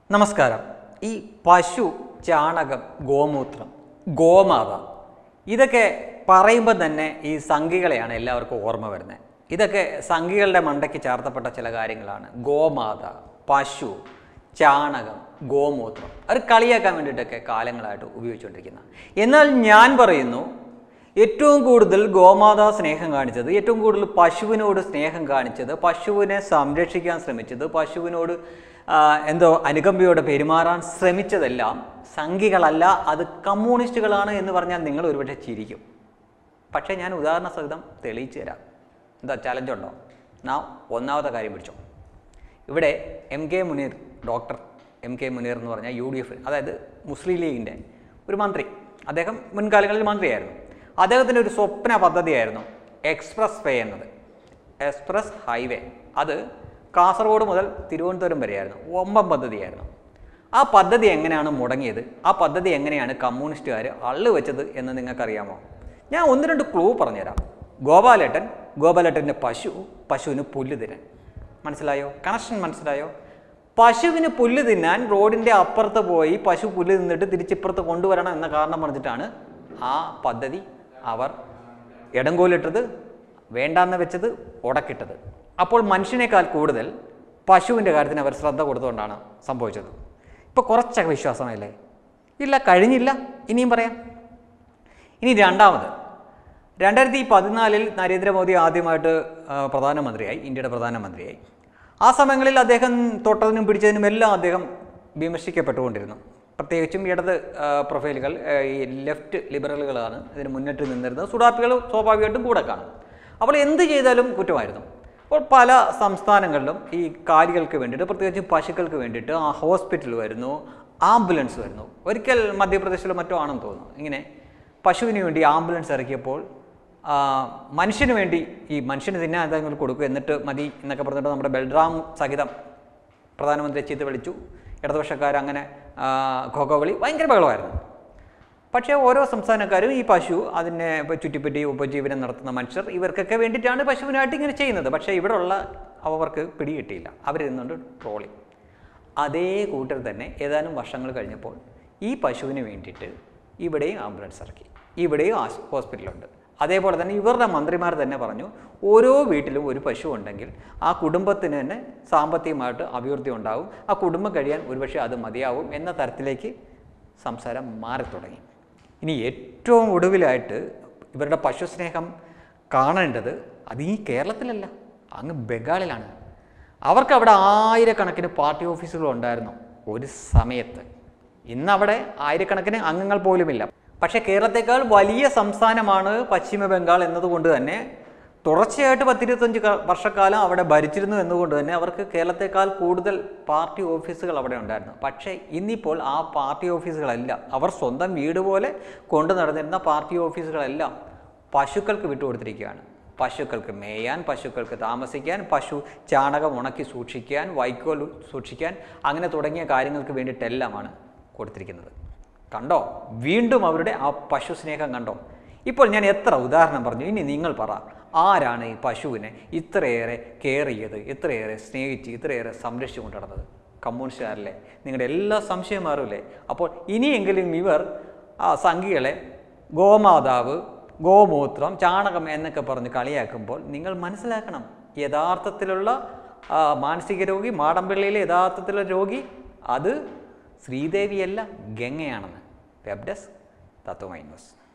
നമസ്കാരം ഈ പശു ചാണകം ഗോമൂത്രം ഗോമാത ഇതൊക്കെ പറയുമ്പോൾ തന്നെ ഈ സംഘികളെയാണ് എല്ലാവർക്കും ഓർമ്മ വരുന്നത് ഇതൊക്കെ സംഘികളുടെ മണ്ടയ്ക്ക് ചാർത്തപ്പെട്ട ചില കാര്യങ്ങളാണ് ഗോമാത പശു ചാണകം ഗോമൂത്രം അത് കളിയാക്കാൻ വേണ്ടിയിട്ടൊക്കെ കാലങ്ങളായിട്ട് ഉപയോഗിച്ചുകൊണ്ടിരിക്കുന്ന എന്നാൽ ഞാൻ പറയുന്നു ഏറ്റവും കൂടുതൽ ഗോമാതാ സ്നേഹം കാണിച്ചത് ഏറ്റവും കൂടുതൽ പശുവിനോട് സ്നേഹം കാണിച്ചത് പശുവിനെ സംരക്ഷിക്കാൻ ശ്രമിച്ചത് പശുവിനോട് ആ, എന്തോ അനുകമ്പയോടെ പെരുമാറാൻ ശ്രമിച്ചതെല്ലാം സംഘികളല്ല അത് കമ്മ്യൂണിസ്റ്റുകളാണ് എന്ന് പറഞ്ഞാൽ നിങ്ങൾ ഒരുപക്ഷെ ചിരിക്കും പക്ഷേ ഞാൻ ഉദാഹരണ സഹിതം തെളിയിച്ചു തരാം എന്താ ചലഞ്ചുണ്ടോ നാം ഒന്നാമത്തെ കാര്യം പിടിച്ചോ ഇവിടെ M K Muneer doctor M K Muneer എന്ന് പറഞ്ഞാൽ യു ഡി എഫ് അതായത് മുസ്ലിം ലീഗിൻ്റെ ഒരു മന്ത്രി അദ്ദേഹം മുൻകാലങ്ങളിൽ മന്ത്രിയായിരുന്നു അദ്ദേഹത്തിൻ്റെ ഒരു സ്വപ്ന പദ്ധതിയായിരുന്നു എക്സ്പ്രസ് വേ എന്നത് എക്സ്പ്രസ് ഹൈവേ അത് കാസർഗോഡ് മുതൽ തിരുവനന്തപുരം വരെയായിരുന്നു ഒമ്പം പദ്ധതിയായിരുന്നു ആ പദ്ധതി എങ്ങനെയാണ് മുടങ്ങിയത് ആ പദ്ധതി എങ്ങനെയാണ് കമ്മ്യൂണിസ്റ്റുകാർ അള്ളു വെച്ചത് എന്ന് നിങ്ങൾക്കറിയാമോ ഞാൻ ഒന്ന് രണ്ട് ക്ലൂ പറഞ്ഞുതരാം ഗോപാലേട്ടൻ ഗോപാലേട്ടൻ്റെ പശു പശുവിന് പുല്ല് തിന്നാൻ മനസ്സിലായോ കണക്ഷൻ മനസ്സിലായോ പശുവിന് പുല്ല് തിന്നാൻ റോഡിൻ്റെ അപ്പുറത്ത് പോയി പശു പുല്ല് തിന്നിട്ട് തിരിച്ചിപ്പുറത്ത് കൊണ്ടുവരണം എന്ന കാരണം പറഞ്ഞിട്ടാണ് ആ പദ്ധതി അവർ ഇടങ്കോലിട്ടത് വേണ്ടാന്ന് വെച്ചത് ഉടക്കിട്ടത് അപ്പോൾ മനുഷ്യനേക്കാൾ കൂടുതൽ പശുവിൻ്റെ കാര്യത്തിന് അവർ ശ്രദ്ധ കൊടുത്തുകൊണ്ടാണ് സംഭവിച്ചത് ഇപ്പോൾ കുറച്ചൊക്കെ വിശ്വാസമല്ലേ ഇല്ല കഴിഞ്ഞില്ല ഇനിയും പറയാം ഇനി രണ്ടാമത് രണ്ടായിരത്തി പതിനാലിൽ നരേന്ദ്രമോദി ആദ്യമായിട്ട് ആ, പ്രധാനമന്ത്രിയായി ഇന്ത്യയുടെ പ്രധാനമന്ത്രിയായി ആ സമയങ്ങളിൽ അദ്ദേഹം തൊട്ടതിനും പിടിച്ചതിനും എല്ലാം അദ്ദേഹം വിമർശിക്കപ്പെട്ടുകൊണ്ടിരുന്നു പ്രത്യേകിച്ചും ഇടത് ആ, പ്രൊഫൈലുകൾ ആ, ഈ ലെഫ്റ്റ് ലിബറലുകളാണ് ഇതിന് മുന്നിട്ട് നിന്നിരുന്നത് സുഡാപ്പികൾ സ്വാഭാവികമായിട്ടും കൂടെ കാണും അപ്പോൾ എന്ത് ചെയ്താലും കുറ്റമായിരുന്നു അപ്പോൾ പല സംസ്ഥാനങ്ങളിലും ഈ കാലികൾക്ക് വേണ്ടിയിട്ട് പ്രത്യേകിച്ച് പശുക്കൾക്ക് വേണ്ടിയിട്ട് ആ ഹോസ്പിറ്റൽ വരുന്നു ആംബുലൻസ് വരുന്നു ഒരിക്കൽ മധ്യപ്രദേശിലോ മറ്റോ ആണെന്ന് തോന്നുന്നു ഇങ്ങനെ പശുവിന് വേണ്ടി ആംബുലൻസ് ഇറക്കിയപ്പോൾ ആ, മനുഷ്യന് വേണ്ടി ഈ മനുഷ്യന് തിന്നാൻ എന്തെങ്കിലും കൊടുക്കും എന്നിട്ട് മതി എന്നൊക്കെ പറഞ്ഞിട്ട് നമ്മുടെ ബൽറാം സഹിതം പ്രധാനമന്ത്രി ചീത്ത വിളിച്ചു ഇടതുപക്ഷക്കാർ അങ്ങനെ ഖോഖോവിളി ഭയങ്കര ബഹളമായിരുന്നു പക്ഷേ ഓരോ സംസ്ഥാനക്കാരും ഈ പശു അതിനെ ഇപ്പൊ ചുറ്റിപ്പറ്റി ഉപജീവനം നടത്തുന്ന മനുഷ്യർ ഇവർക്കൊക്കെ വേണ്ടിയിട്ടാണ് പശുവിനായിട്ട് ഇങ്ങനെ ചെയ്യുന്നത് പക്ഷേ ഇവിടെയുള്ള അവർക്ക് പിടികിട്ടിയില്ല അവരിരുന്നുകൊണ്ട് ട്രോളി അതേ കൂട്ടർ തന്നെ ഏതാനും വർഷങ്ങൾ കഴിഞ്ഞപ്പോൾ ഈ പശുവിന് വേണ്ടിയിട്ട് ഇവിടെയും ആംബുലൻസ് ഇറക്കി ഇവിടെയും ആശ് ഹോസ്പിറ്റലുണ്ട് അതേപോലെ തന്നെ ഇവരുടെ മന്ത്രിമാർ തന്നെ പറഞ്ഞു ഓരോ വീട്ടിലും ഒരു പശു ഉണ്ടെങ്കിൽ ആ കുടുംബത്തിന് തന്നെ സാമ്പത്തികമായിട്ട് അഭിവൃദ്ധി ഉണ്ടാവും ആ കുടുംബം കഴിയാൻ ഒരുപക്ഷെ അത് മതിയാവും എന്ന തരത്തിലേക്ക് സംസാരം മാറി തുടങ്ങി ഇനി ഏറ്റവും ഒടുവിലായിട്ട് ഇവരുടെ പശുസ്നേഹം കാണേണ്ടത് അത് ഈ കേരളത്തിലല്ല അങ്ങ് ബംഗാളിലാണ് അവർക്ക് അവിടെ ആയിരക്കണക്കിന് പാർട്ടി ഓഫീസുകൾ ഉണ്ടായിരുന്നു ഒരു സമയത്ത് ഇന്നവിടെ ആയിരക്കണക്കിന് അംഗങ്ങൾ പോലുമില്ല പക്ഷേ കേരളത്തെക്കാൾ വലിയ സംസ്ഥാനമാണ് പശ്ചിമ ബംഗാൾ എന്നതുകൊണ്ട് തന്നെ തുടർച്ചയായിട്ട് പത്തിരുപത്തഞ്ച് ക- വർഷക്കാലം അവിടെ ഭരിച്ചിരുന്നു എന്നുകൊണ്ട് തന്നെ അവർക്ക് കേരളത്തെക്കാൾ കൂടുതൽ പാർട്ടി ഓഫീസുകൾ അവിടെ ഉണ്ടായിരുന്നു പക്ഷേ ഇന്നിപ്പോൾ ആ പാർട്ടി ഓഫീസുകളല്ല അവർ സ്വന്തം വീട് പോലെ കൊണ്ടു നടന്നിരുന്ന പാർട്ടി ഓഫീസുകളെല്ലാം പശുക്കൾക്ക് വിട്ടുകൊടുത്തിരിക്കുകയാണ് പശുക്കൾക്ക് മേയാൻ പശുക്കൾക്ക് താമസിക്കാൻ പശു ചാണകം ഉണക്കി സൂക്ഷിക്കാൻ വൈക്കോൽ സൂക്ഷിക്കാൻ അങ്ങനെ തുടങ്ങിയ കാര്യങ്ങൾക്ക് വേണ്ടിയിട്ടെല്ലാമാണ് കൊടുത്തിരിക്കുന്നത് കണ്ടോ വീണ്ടും അവരുടെ ആ പശു സ്നേഹം കണ്ടോ ഇപ്പോൾ ഞാൻ എത്ര ഉദാഹരണം പറഞ്ഞു ഇനി നിങ്ങൾ പറ ആരാണ് ഈ പശുവിനെ ഇത്രയേറെ കെയർ ചെയ്ത് ഇത്രയേറെ സ്നേഹിച്ച് ഇത്രയേറെ സംരക്ഷിച്ചു കൊണ്ട് നടന്നത് കമ്മ്യൂണിസ്റ്റുകാരല്ലേ നിങ്ങളുടെ എല്ലാ സംശയം മാറൂലേ അപ്പോൾ ഇനിയെങ്കിലും ഇവർ ആ സംഘികളെ ഗോമാതാവ് ഗോമൂത്രം ചാണകം എന്നൊക്കെ പറഞ്ഞ് കളിയാക്കുമ്പോൾ നിങ്ങൾ മനസ്സിലാക്കണം യഥാർത്ഥത്തിലുള്ള ആ, മാനസിക രോഗി മാടമ്പിള്ളിയിലെ യഥാർത്ഥത്തിലുള്ള രോഗി അത് ശ്രീദേവിയല്ല ഗംഗയാണെന്ന് വെബ് ഡെസ്ക് തത്വമൈ ന്യൂസ്